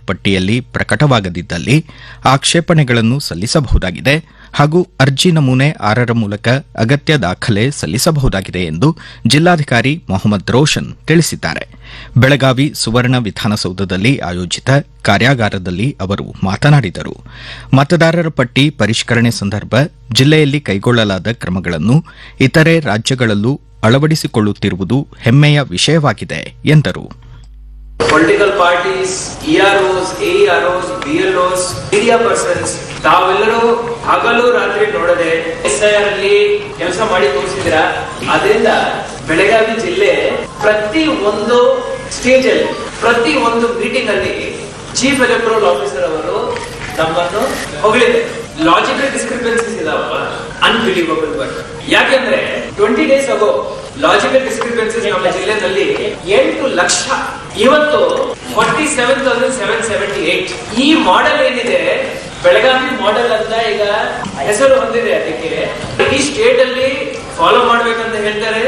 ಪಟ್ಟಿಯಲ್ಲಿ ಪ್ರಕಟವಾಗದಿದ್ದಲ್ಲಿ ಆಕ್ಷೇಪಣೆಗಳನ್ನು ಸಲ್ಲಿಸಬಹುದಾಗಿದೆ ಹಾಗೂ ಅರ್ಜಿ ನಮೂನೆ ಆರರ ಮೂಲಕ ಅಗತ್ಯ ದಾಖಲೆ ಸಲ್ಲಿಸಬಹುದಾಗಿದೆ ಎಂದು ಜಿಲ್ಲಾಧಿಕಾರಿ ಮೊಹಮ್ಮದ್ ರೋಷನ್ ತಿಳಿಸಿದ್ದಾರೆ ಬೆಳಗಾವಿ ಸುವರ್ಣ ವಿಧಾನಸೌಧದಲ್ಲಿ ಆಯೋಜಿತ ಕಾರ್ಯಾಗಾರದಲ್ಲಿ ಅವರು ಮಾತನಾಡಿದರು ಮತದಾರರ ಪಟ್ಟಿ ಪರಿಷ್ಕರಣೆ ಸಂದರ್ಭ ಜಿಲ್ಲೆಯಲ್ಲಿ ಕೈಗೊಳ್ಳಲಾದ ಕ್ರಮಗಳನ್ನು ಇತರೆ ರಾಜ್ಯಗಳಲ್ಲೂ ಅಳವಡಿಸಿಕೊಳ್ಳುತ್ತಿರುವುದು ಹೆಮ್ಮೆಯ ವಿಷಯವಾಗಿದೆ ಎಂದರು political parties EROs AEROs BLOs media persons ತಾವೆಲ್ಲರೂ ಹಗಲು ರಾತ್ರಿ ನೋಡದೆ ಎಸ್ಐಆರ್ ಅಲ್ಲಿ ಕೆಲಸ ಮಾಡಿ ತೋರಿಸಿದ್ರ ಅದರಿಂದ ಬೆಳಗಾವಿ ಜಿಲ್ಲೆ ಪ್ರತಿ ಒಂದು ಸ್ಟೇಜ್ ಅಲ್ಲಿ ಪ್ರತಿ ಒಂದು ಮೀಟಿಂಗ್ ಅಲ್ಲಿ ಚೀಫ್ ಎಲೆಕ್ಟ್ರಲ್ ಆಫೀಸರ್ ಅವರು ನಮ್ಮನ್ನು ಹೊಗಳಿದೆ ಲಾಜಿಕಲ್ ಡಿಸ್ಕ್ರಿಪೆನ್ಸೀಸ್ ಇದಾವಲ್ಲ ಅನ್ಬಿಲೀವಬಲ್ ಬಟ್ ಯಾಕೆಂದ್ರೆ twenty days ago logical discrepancies ನಮ್ಮ ಜಿಲ್ಲೆನಲ್ಲಿ ಎಂಟು ಲಕ್ಷ ಇವತ್ತು forty seven thousand seven seventy eight ಈ ಮಾಡೆಲ್ ಏನಿದೆ ಬೆಳಗಾವಿ ಮಾಡೆಲ್ ಅಂತ ಈಗ ಹೆಸರು ಹೊಂದಿದೆ ಅದಕ್ಕೆ ಈ ಸ್ಟೇಟ್ ಅಲ್ಲಿ ಫಾಲೋ ಮಾಡ್ಬೇಕಂತ ಹೇಳ್ತಾರೆ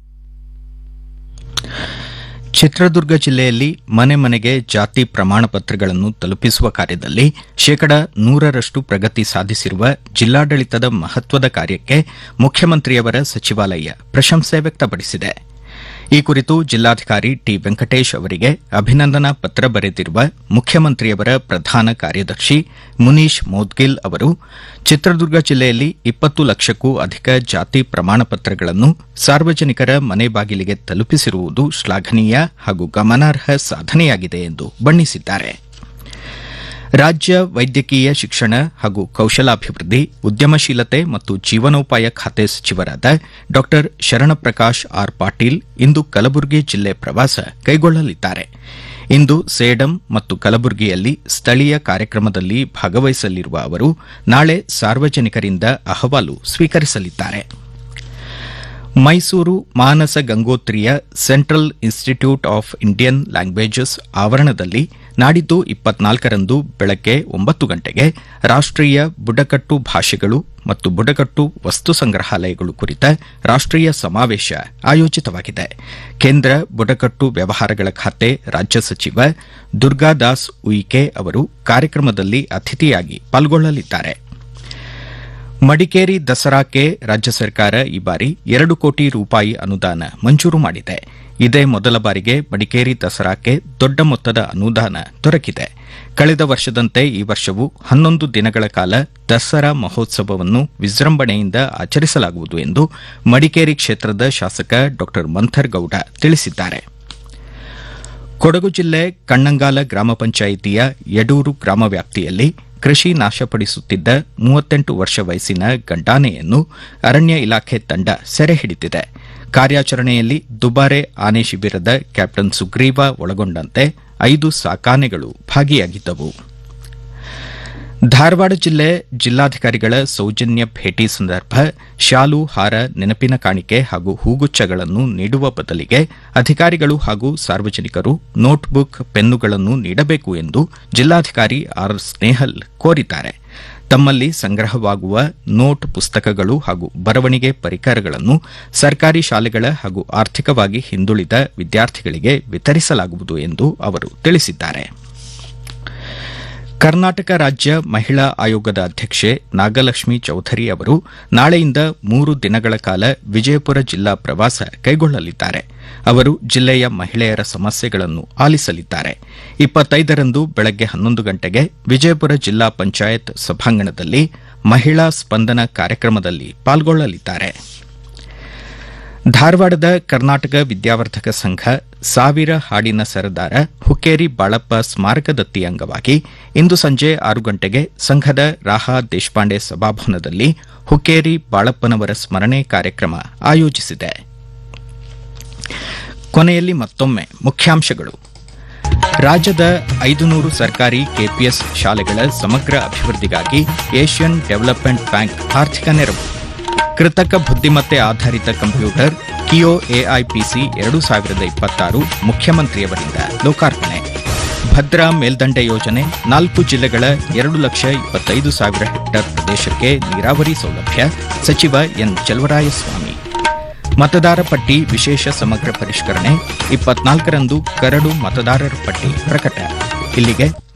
ಚಿತ್ರದುರ್ಗ ಜಿಲ್ಲೆಯಲ್ಲಿ ಮನೆ ಮನೆಗೆ ಜಾತಿ ಪ್ರಮಾಣ ಪತ್ರಗಳನ್ನು ತಲುಪಿಸುವ ಕಾರ್ಯದಲ್ಲಿ ಶೇಕಡ ನೂರರಷ್ಟು ಪ್ರಗತಿ ಸಾಧಿಸಿರುವ ಜಿಲ್ಲಾಡಳಿತದ ಮಹತ್ವದ ಕಾರ್ಯಕ್ಕೆ ಮುಖ್ಯಮಂತ್ರಿಯವರ ಸಚಿವಾಲಯ ಪ್ರಶಂಸೆ ವ್ಯಕ್ತಪಡಿಸಿದೆ ಈ ಕುರಿತು ಜಿಲ್ಲಾಧಿಕಾರಿ ಟಿ ವೆಂಕಟೇಶ್ ಅವರಿಗೆ ಅಭಿನಂದನಾ ಪತ್ರ ಬರೆದಿರುವ ಮುಖ್ಯಮಂತ್ರಿಯವರ ಪ್ರಧಾನ ಕಾರ್ಯದರ್ಶಿ ಮುನೀಶ್ ಮೋದ್ಗಿಲ್ ಅವರು ಚಿತ್ರದುರ್ಗ ಜಿಲ್ಲೆಯಲ್ಲಿ ಇಪ್ಪತ್ತು ಲಕ್ಷಕ್ಕೂ ಅಧಿಕ ಜಾತಿ ಪ್ರಮಾಣ ಪತ್ರಗಳನ್ನು ಸಾರ್ವಜನಿಕರ ಮನೆ ಬಾಗಿಲಿಗೆ ತಲುಪಿಸಿರುವುದು ಶ್ಲಾಘನೀಯ ಹಾಗೂ ಗಮನಾರ್ಹ ಸಾಧನೆಯಾಗಿದೆ ಎಂದು ಬಣ್ಣಿಸಿದ್ದಾರೆ ರಾಜ್ಯ ವೈದ್ಯಕೀಯ ಶಿಕ್ಷಣ ಹಾಗೂ ಕೌಶಲಾಭಿವೃದ್ಧಿ ಉದ್ಯಮಶೀಲತೆ ಮತ್ತು ಜೀವನೋಪಾಯ ಖಾತೆ ಸಚಿವರಾದ ಡಾ ಶರಣಪ್ರಕಾಶ್ ಆರ್ ಪಾಟೀಲ್ ಇಂದು ಕಲಬುರಗಿ ಜಿಲ್ಲೆ ಪ್ರವಾಸ ಕೈಗೊಳ್ಳಲಿದ್ದಾರೆ ಇಂದು ಸೇಡಂ ಮತ್ತು ಕಲಬುರಗಿಯಲ್ಲಿ ಸ್ಥಳೀಯ ಕಾರ್ಯಕ್ರಮದಲ್ಲಿ ಭಾಗವಹಿಸಲಿರುವ ಅವರು ನಾಳೆ ಸಾರ್ವಜನಿಕರಿಂದ ಅಹವಾಲು ಸ್ವೀಕರಿಸಲಿದ್ದಾರೆ ಮೈಸೂರು ಮಾನಸ ಗಂಗೋತ್ರಿಯ Central Institute of Indian Languages ಆವರಣದಲ್ಲಿ ನಾಡಿದ್ದು ಇಪ್ಪತ್ನಾಲ್ಕರಂದು ಬೆಳಗ್ಗೆ ಒಂಬತ್ತು ಗಂಟೆಗೆ ರಾಷ್ಟೀಯ ಬುಡಕಟ್ಟು ಭಾಷೆಗಳು ಮತ್ತು ಬುಡಕಟ್ಟು ವಸ್ತು ಸಂಗ್ರಹಾಲಯಗಳು ಕುರಿತ ರಾಷ್ಟೀಯ ಸಮಾವೇಶ ಆಯೋಜಿತವಾಗಿದೆ ಕೇಂದ್ರ ಬುಡಕಟ್ಟು ವ್ಯವಹಾರಗಳ ಖಾತೆ ರಾಜ್ಯ ಸಚಿವ ದುರ್ಗಾದಾಸ್ ಉಯಿಕೆ ಅವರು ಕಾರ್ಯಕ್ರಮದಲ್ಲಿ ಅತಿಥಿಯಾಗಿ ಪಾಲ್ಗೊಳ್ಳಲಿದ್ದಾರೆ ಮಡಿಕೇರಿ ದಸರಾಕ್ಕೆ ರಾಜ್ಯ ಸರ್ಕಾರ ಈ ಬಾರಿ ಎರಡು ಕೋಟಿ ರೂಪಾಯಿ ಅನುದಾನ ಮಂಜೂರು ಮಾಡಿದೆ ಇದೇ ಮೊದಲ ಬಾರಿಗೆ ಮಡಿಕೇರಿ ದಸರಾಕ್ಕೆ ದೊಡ್ಡ ಮೊತ್ತದ ಅನುದಾನ ದೊರಕಿದೆ ಕಳೆದ ವರ್ಷದಂತೆ ಈ ವರ್ಷವೂ ಹನ್ನೊಂದು ದಿನಗಳ ಕಾಲ ದಸರಾ ಮಹೋತ್ಸವವನ್ನು ವಿಜೃಂಭಣೆಯಿಂದ ಆಚರಿಸಲಾಗುವುದು ಎಂದು ಮಡಿಕೇರಿ ಕ್ಷೇತ್ರದ ಶಾಸಕ ಡಾ ಮಂಥರ್ ಗೌಡ ತಿಳಿಸಿದ್ದಾರೆ ಕೊಡಗು ಜಿಲ್ಲೆ ಕಣ್ಣಂಗಾಲ ಗ್ರಾಮ ಪಂಚಾಯಿತಿಯ ಯಡೂರು ಗ್ರಾಮ ವ್ಯಾಪ್ತಿಯಲ್ಲಿ ಕೃಷಿ ನಾಶಪಡಿಸುತ್ತಿದ್ದ ಮೂವತ್ತೆಂಟು ವರ್ಷ ವಯಸ್ಸಿನ ಗಂಡಾನೆಯನ್ನು ಅರಣ್ಯ ಇಲಾಖೆ ತಂಡ ಸೆರೆ ಹಿಡಿದಿದೆ ಕಾರ್ಯಾಚರಣೆಯಲ್ಲಿ ದುಬಾರೆ ಆನೆ ಶಿಬಿರದ ಕ್ಯಾಪ್ಟನ್ ಸುಗ್ರೀವ ಒಳಗೊಂಡಂತೆ ಐದು ಸಾಕಾನೆಗಳು ಭಾಗಿಯಾಗಿದ್ದವು ಧಾರವಾಡ ಜಿಲ್ಲೆ ಜಿಲ್ಲಾಧಿಕಾರಿಗಳ ಸೌಜನ್ಯ ಭೇಟಿ ಸಂದರ್ಭ ಶಾಲು ಹಾರ ನೆನಪಿನ ಕಾಣಿಕೆ ಹಾಗೂ ಹೂಗುಚ್ಛಗಳನ್ನು ನೀಡುವ ಬದಲಿಗೆ ಅಧಿಕಾರಿಗಳು ಹಾಗೂ ಸಾರ್ವಜನಿಕರು ನೋಟ್ಬುಕ್ ಪೆನ್ನುಗಳನ್ನು ನೀಡಬೇಕು ಎಂದು ಜಿಲ್ಲಾಧಿಕಾರಿ ಆರ್ ಸ್ನೇಹಲ್ ಕೋರಿದ್ದಾರೆ ತಮ್ಮಲ್ಲಿ ಸಂಗ್ರಹವಾಗುವ ನೋಟ್ ಪುಸ್ತಕಗಳು ಹಾಗೂ ಬರವಣಿಗೆ ಪರಿಕರಗಳನ್ನು ಸರ್ಕಾರಿ ಶಾಲೆಗಳ ಹಾಗೂ ಆರ್ಥಿಕವಾಗಿ ಹಿಂದುಳಿದ ವಿದ್ಯಾರ್ಥಿಗಳಿಗೆ ವಿತರಿಸಲಾಗುವುದು ಎಂದು ಅವರು ತಿಳಿಸಿದ್ದಾರೆ ಕರ್ನಾಟಕ ರಾಜ್ಯ ಮಹಿಳಾ ಆಯೋಗದ ಅಧ್ಯಕ್ಷೆ ನಾಗಲಕ್ಷ್ಮಿ ಚೌಧರಿ ಅವರು ನಾಳೆಯಿಂದ ಮೂರು ದಿನಗಳ ಕಾಲ ವಿಜಯಪುರ ಜಿಲ್ಲಾ ಪ್ರವಾಸ ಕೈಗೊಳ್ಳಲಿದ್ದಾರೆ ಅವರು ಜಿಲ್ಲೆಯ ಮಹಿಳೆಯರ ಸಮಸ್ಯೆಗಳನ್ನು ಆಲಿಸಲಿದ್ದಾರೆ ಇಪ್ಪತ್ತೈದರಂದು ಬೆಳಗ್ಗೆ ಹನ್ನೊಂದು ಗಂಟೆಗೆ ವಿಜಯಪುರ ಜಿಲ್ಲಾ ಪಂಚಾಯತ್ ಸಭಾಂಗಣದಲ್ಲಿ ಮಹಿಳಾ ಸ್ಪಂದನ ಕಾರ್ಯಕ್ರಮದಲ್ಲಿ ಪಾಲ್ಗೊಳ್ಳಲಿದ್ದಾರೆ ಧಾರವಾಡದ ಕರ್ನಾಟಕ ವಿದ್ಯಾವರ್ಧಕ ಸಂಘ ಸಾವಿರ ಹಾಡಿನ ಸರದಾರ ಹುಕ್ಕೇರಿ ಬಾಳಪ್ಪ ಸ್ಮಾರಕ ದತ್ತಿ ಅಂಗವಾಗಿ ಇಂದು ಸಂಜೆ ಆರು ಗಂಟೆಗೆ ಸಂಘದ ರಾಹಾ ದೇಶಪಾಂಡೆ ಸಭಾಭವನದಲ್ಲಿ ಹುಕ್ಕೇರಿ ಬಾಳಪ್ಪನವರ ಸ್ಮರಣೆ ಕಾರ್ಯಕ್ರಮ ಆಯೋಜಿಸಿದೆ ಕೊನೆಯಲ್ಲಿ ಮತ್ತೊಮ್ಮೆ ಮುಖ್ಯಾಂಶಗಳು ರಾಜ್ಯದ ಐದುನೂರು ಸರ್ಕಾರಿ ಕೆಪಿಎಸ್ ಶಾಲೆಗಳ ಸಮಗ್ರ ಅಭಿವೃದ್ಧಿಗಾಗಿ ಏಷ್ಯನ್ ಡೆವಲಪ್ಮೆಂಟ್ ಬ್ಯಾಂಕ್ ಆರ್ಥಿಕ ನೆರವು ಕೃತಕ ಬುದ್ದಿಮತ್ತೆ ಆಧಾರಿತ ಕಂಪ್ಯೂಟರ್ ಕಿಯೋ ಎಐಪಿಸಿ ಎರಡು ಸಾವಿರದ ಇಪ್ಪತ್ತಾರು ಮುಖ್ಯಮಂತ್ರಿಯವರಿಂದ ಲೋಕಾರ್ಪಣೆ ಭದ್ರಾ ಮೇಲ್ದಂಡೆ ಯೋಜನೆ ನಾಲ್ಕು ಜಿಲ್ಲೆಗಳ ಎರಡು ಲಕ್ಷ ಇಪ್ಪತ್ತೈದು ಸಾವಿರ ಹೆಕ್ಟೇರ್ ಪ್ರದೇಶಕ್ಕೆ ನೀರಾವರಿ ಸೌಲಭ್ಯ ಸಚಿವ ಎನ್ ಚಲವರಾಯಸ್ವಾಮಿ ಮತದಾರ ಪಟ್ಟಿ ವಿಶೇಷ ಸಮಗ್ರ ಪರಿಷ್ಕರಣೆ ಇಪ್ಪತ್ನಾಲ್ಕರಂದು ಕರಡು ಮತದಾರರ ಪಟ್ಟಿ ಪ್ರಕಟ ಇಲ್ಲಿಗೆ